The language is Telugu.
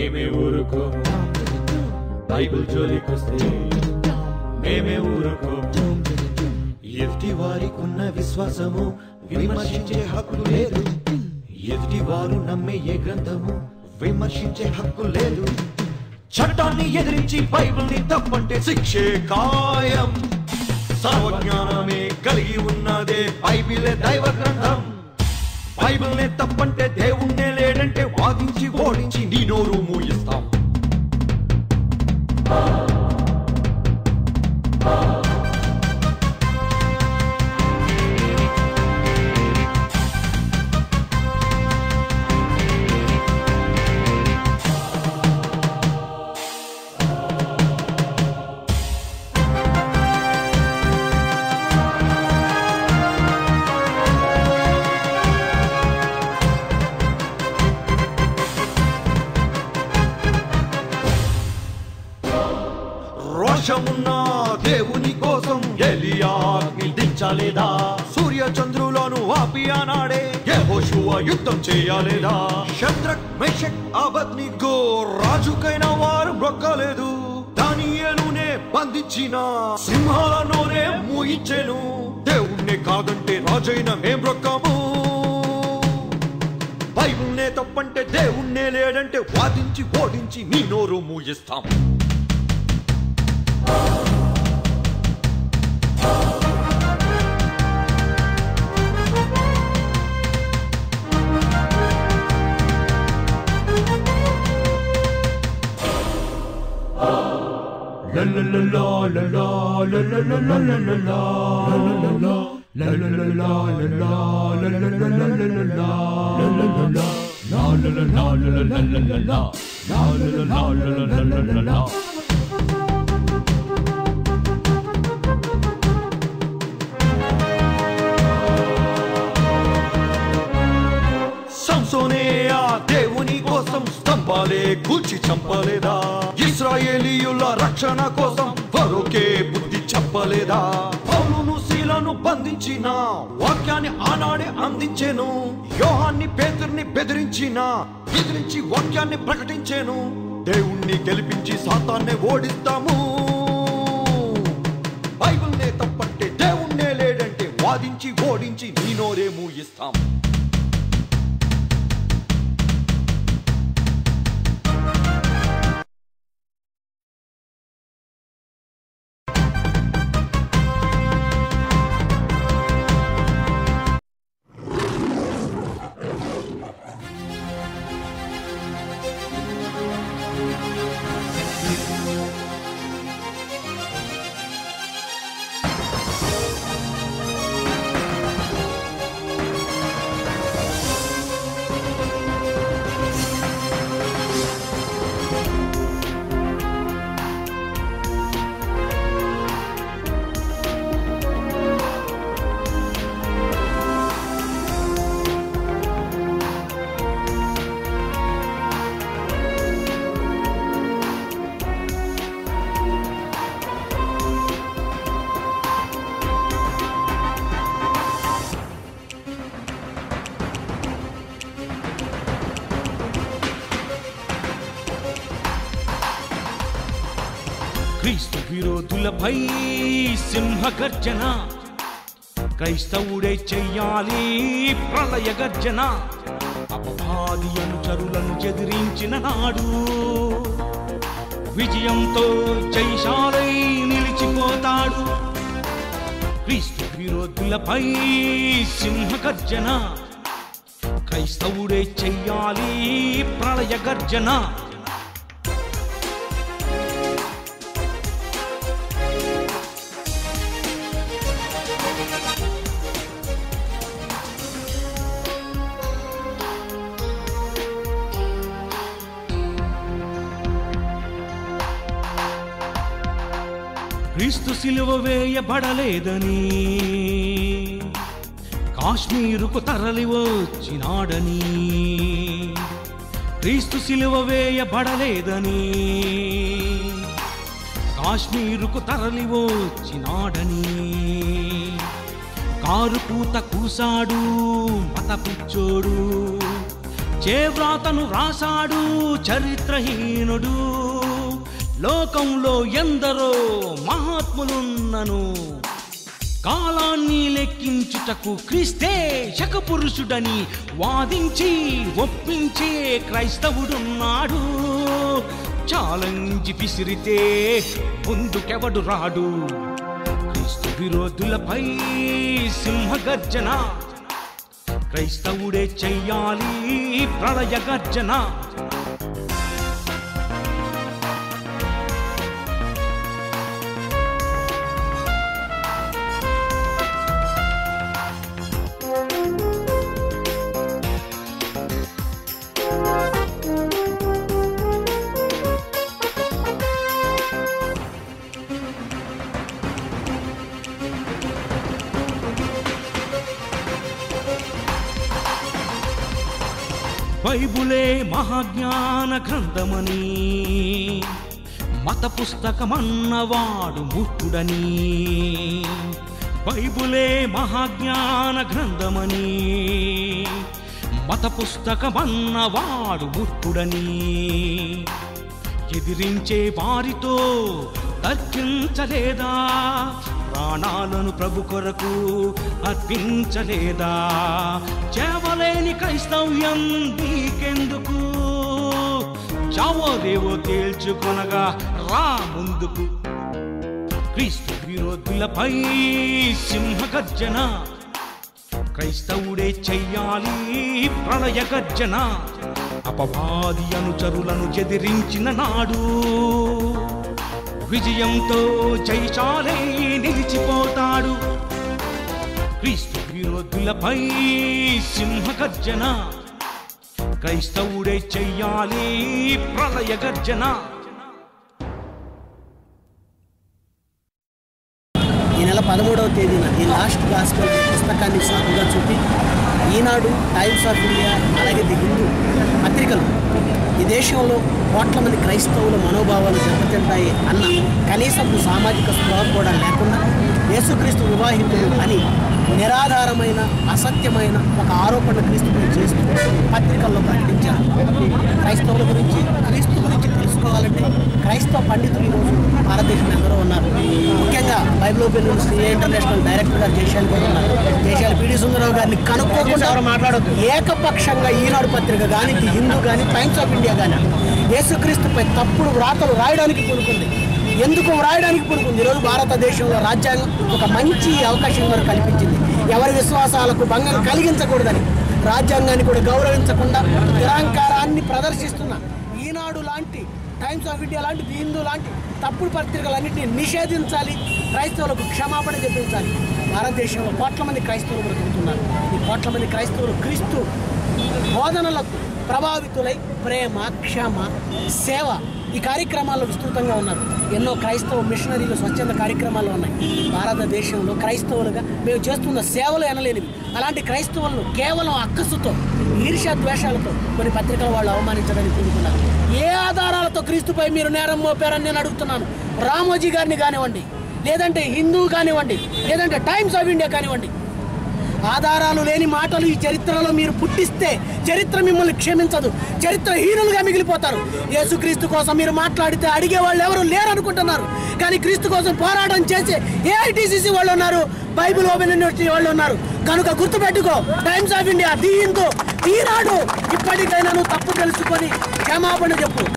మేమే ఊరుకోము బైబిల్ జోలికొస్తే మేమే ఊరుకోము ఎదుటి వారికున్న విశ్వాసము విమర్శించే హక్కు లేదు ఎదుటి వారు నమ్మే ఏ గ్రంథము విమర్శించే హక్కు లేదు చట్టాన్ని ఎదిరించి బైబిల్ని తప్పంటే శిక్షే ఖాయం సర్వజ్ఞానమే కలిగి ఉన్నదే బైబిలే దైవ గ్రంథం బైబిల్నే తప్పంటే దేవుణ్ణే లేడంటే వాదించి ఓడించి నీ నోరు మూయిస్తాం రోషమున్న దేవుని కోసం ఎలియాగ్ని దించలేదా సూర్య చంద్రులను ఆపి ఆనాడే యెహోషువ యుద్ధం చేయలేదా శత్రక్ మేషక్ అబద్నిగో రాజుకైన వారు మొక్కలేదు దానియేలునే బంధించిన సింహాలలోనే మూయించెను దేవుణ్ణి కాదంటే రాజైన మేం రొక్కము బైబుల్నే తప్పంటే దేవుణ్ణే లేడంటే వాదించి ఓడించి నీ నోరు మూయిస్తాం సంసోనే ఆ దేవుని కోసం స్తంభాలే కూల్చి చంపలేదా ఇస్రాయేలీయుల రక్షణ కోసం ఫరోకే బుద్ధి చెప్పలేదా పౌలును శీలను బంధించిన వాక్యాన్ని ఆనాడే అందించెను యోహాన్ని పేతుర్ని బెదిరించిన ఎదిరించి వాక్యాన్ని ప్రకటించాను దేవుణ్ణి గెలిపించి సాతాన్నే ఓడిస్తాము బైబిల్నే తప్పంటే దేవుణ్ణే లేడంటే వాదించి ఓడించి నీ నోరే మూయిస్తాం క్రీస్తు విరోధులపై సింహ గర్జన క్రైస్తవుడే చెయ్యాలి ప్రళయ గర్జన అపవాది అనుచరులను ఎదిరించిన నాడు విజయంతో జైశాలై నిలిచిపోతాడు క్రీస్తు విరోధులపై సింహ గర్జన క్రైస్తవుడే చెయ్యాలి ప్రళయ గర్జన క్రీస్తు సిలువ వేయబడలేదని కాశ్మీరుకు తరలి వచ్చినాడని క్రీస్తు సిలువ వేయబడలేదని కాశ్మీరుకు తరలి వచ్చినాడని కారు పూత కూసాడు మత పిచ్చోడు చేవ్రాతను రాశాడు చరిత్రహీనుడు లోకంలో ఎందరో మహాత్ములున్నను కాలాన్ని లెక్కించుటకు క్రీస్తే శకపురుషుడని వాదించి ఒప్పించే క్రైస్తవుడున్నాడు ఛాలెంజ్ విసిరితే ముందుకెవడు రాడు క్రీస్తు విరోధులపై సింహగర్జన క్రైస్తవుడే చెయ్యాలి ప్రళయ గర్జన బైబులే మహాజ్ఞాన గ్రంథమని మత పుస్తకమన్నవాడు మూర్ఖుడని బైబులే మహాజ్ఞాన గ్రంథమని మత పుస్తకమన్నవాడు మూర్ఖుడని ఎదిరించే వారితో తర్కించలేదా ప్రాణాలను ప్రభు కొరకు అర్పించలేదా చేవలేని క్రైస్తవ్యం నీకెందుకు చావోదేవో తేల్చుకొనగా రా ముందుకు క్రీస్తు విరోధులపై సింహగర్జన క్రైస్తవుడే చెయ్యాలి ప్రళయ గర్జన అపవాది అనుచరులను ఎదిరించిన నాడు విజయంతో జైచాలే నిలిచిపోతాడు క్రీస్తు విరోధులపై సింహగర్జన క్రైస్తవుడే చెయ్యాలి ప్రళయ గర్జన ఈ నెల పదమూడవ తేదీన ఈ లాస్ట్ గాస్పల్ పుస్తకాన్ని సాగుగా చూపి ఈనాడు టైమ్స్ ఆఫ్ ఇండియా అలాగే ది హిందూ పత్రికలు ఈ దేశంలో కోట్ల మంది క్రైస్తవుల మనోభావాలు దెబ్బతింటాయి అన్న కనీసపు సామాజిక స్పృహ కూడా లేకుండా యేసుక్రీస్తు వివాహితుడు అని నిరాధారమైన అసత్యమైన ఒక ఆరోపణ క్రీస్తుపై చేస్తూ పత్రికల్లో ప్రకటించారు క్రైస్తవుల గురించి క్రీస్తు గురించి తెలుసుకోవాలంటే క్రైస్తవ పండితులు ఈరోజు భారతదేశంలో ఎందరో ఉన్నారు ముఖ్యంగా Bible open university international director గారు జయశాలి గారు ఉన్నారు జయశాలి పిడి సుందరరావు గారిని కనుక్కోకుండా మాట్లాడొద్దు ఏకపక్షంగా ఈనాడు పత్రిక కానీ ది హిందూ కానీ టైమ్స్ ఆఫ్ ఇండియా కానీ యేసుక్రీస్తుపై తప్పుడు వ్రాతలు రాయడానికి పూనుకుంది ఎందుకు వ్రాయడానికి పూనుకుంది ఈరోజు భారతదేశంలో రాజ్యాంగం ఒక మంచి అవకాశం మనకు కల్పించింది ఎవరి విశ్వాసాలకు భంగం కలిగించకూడదని రాజ్యాంగాన్ని కూడా గౌరవించకుండా నిరాంకారాన్ని ప్రదర్శిస్తున్న ఈనాడు లాంటి టైమ్స్ ఆఫ్ ఇండియా లాంటి ది హిందూ లాంటి తప్పుడు పత్రికలన్నింటినీ నిషేధించాలి క్రైస్తవులకు క్షమాపణ చెప్పించాలి భారతదేశంలో కోట్ల మంది క్రైస్తవులు బ్రతుకుతున్నారు ఈ కోట్ల మంది క్రైస్తవులు క్రీస్తు బోధనలకు ప్రభావితులై ప్రేమ క్షమ సేవ ఈ కార్యక్రమాల్లో విస్తృతంగా ఉన్నారు ఎన్నో క్రైస్తవ మిషనరీలు స్వచ్ఛంద కార్యక్రమాలు ఉన్నాయి భారతదేశంలో క్రైస్తవులుగా మేము చేస్తున్న సేవలు ఎనలేనివి అలాంటి క్రైస్తవులను కేవలం అక్కసుతో ఈర్ష్యా ద్వేషాలతో కొన్ని పత్రికల వాళ్ళు అవమానించడానికి కూడుకున్నారు ఏ ఆధారాలతో క్రీస్తుపై మీరు నేరం మోపారని నేను అడుగుతున్నాను రామోజీ గారిని కానివ్వండి లేదంటే హిందూ కానివ్వండి లేదంటే టైమ్స్ ఆఫ్ ఇండియా కానివ్వండి ఆధారాలు లేని మాటలు ఈ చరిత్రలో మీరు పుట్టిస్తే చరిత్ర మిమ్మల్ని క్షమించదు చరిత్రహీనులుగా మిగిలిపోతారు యేసుక్రీస్తు కోసం మీరు మాట్లాడితే అడిగే వాళ్ళు ఎవరు లేరు అనుకుంటున్నారు కానీ క్రీస్తు కోసం పోరాటం చేసే ఏఐటీసీసీ వాళ్ళు ఉన్నారు బైబిల్ ఓపెన్ యూనివర్సిటీ వాళ్ళు ఉన్నారు కనుక గుర్తుపెట్టుకో టైమ్స్ ఆఫ్ ఇండియా దీంతో ఈనాడు ఇప్పటికైనా నువ్వు తప్పు తెలుసుకొని క్షమాపణ చెప్పు